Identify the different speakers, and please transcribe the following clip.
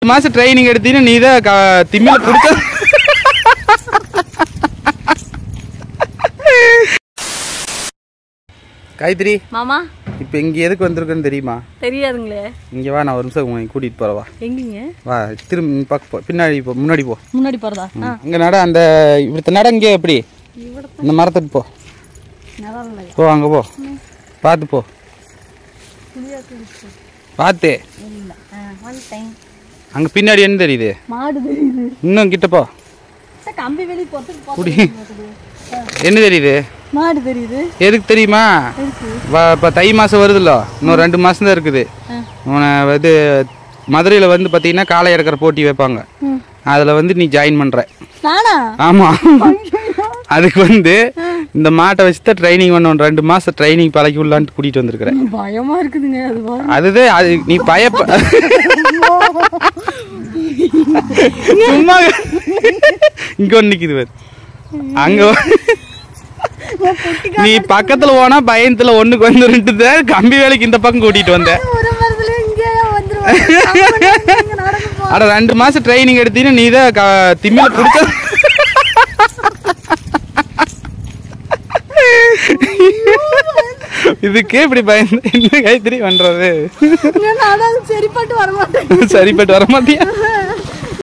Speaker 1: மாசம் ட்ரைனிங் எடுத்தீங்கன்னா நீ தான் க- திமில பிடிச்ச காயத்ரி
Speaker 2: மாமா
Speaker 1: இப்போ இங்கே எதுக்கு வந்திருக்குன்னு தெரியுமா
Speaker 2: தெரியாதுங்களே
Speaker 1: இங்கே வா நான் ஒரு நிமிஷம் உன்னை கூட்டிகிட்டு போகிறவா
Speaker 2: எங்கீங்க
Speaker 1: வா திரும்ப நீ பார்க்க போ பின்னாடி போ முன்னாடி போ
Speaker 2: முன்னாடி போறதா ஆ
Speaker 1: அங்கே நட அந்த இப்படி நட இங்கே எப்படி இந்த மரத்துக்கு போ
Speaker 2: நிலம்
Speaker 1: போ அங்கே போ பார்த்து போ பார்த்து
Speaker 2: இல்ல ஒன் டைம்
Speaker 1: அங்கே பின்னாடி என்ன தெரியுது
Speaker 2: மாடு தெரியுது
Speaker 1: இன்னும் கிட்ட போ
Speaker 2: சார், கம்பி வெளியே போறதுக்கு
Speaker 1: குடி
Speaker 2: போறது
Speaker 1: என்ன தெரியுது
Speaker 2: மாடு தெரியுது
Speaker 1: எதுக்கு தெரியுமா வ- இப்போ தை மாதம் வருதுல்ல இன்னும் ரெண்டு மாதம் தான் இருக்குது உன இது மதுரையில் வந்து பார்த்தீங்கன்னா காளை இறக்குற போட்டி வைப்பாங்க அதில் வந்து நீ ஜாயின் பண்ணுற
Speaker 2: நானா
Speaker 1: ஆமாம் அதுக்கு வந்து இந்த மாட்டை வச்சு தான் ட்ரைனிங் பண்ணணும் ரெண்டு மாதம் ட்ரைனிங் பழக்கி விடலான்ட்டு கூட்டிகிட்டு வந்திருக்கிறேன்
Speaker 2: பயமா இருக்குதுங்க அது பாரு.
Speaker 1: அதுதான் அது நீ பயப்ப சும்மா இங்க ஒன்று நிக்குது பாரு அங்க ஒ- நீ பக்கத்துல போனா பயத்துல ஒண்ணுக்கு வந்து ரெண்டு தான் கம்பி வேலைக்கு இந்த பக்கம் கூட்டிட்டு வந்தேன்
Speaker 2: ஒரு மரத்துல இங்கே வந்துருவாங்க நடந்து போ
Speaker 1: அட ரெண்டு மாசம் ட்ரைனிங் எடுத்தீங்கன்னா நீ தான் க- திமில பிடிச்ச இதுக்கே இப்படி பயந்து என்ன கைத்திரி பண்றது
Speaker 2: நான் அதான் சரிப்பட்டு வர மாட்டேன்
Speaker 1: சரிப்பட்டு வர மாட்டியா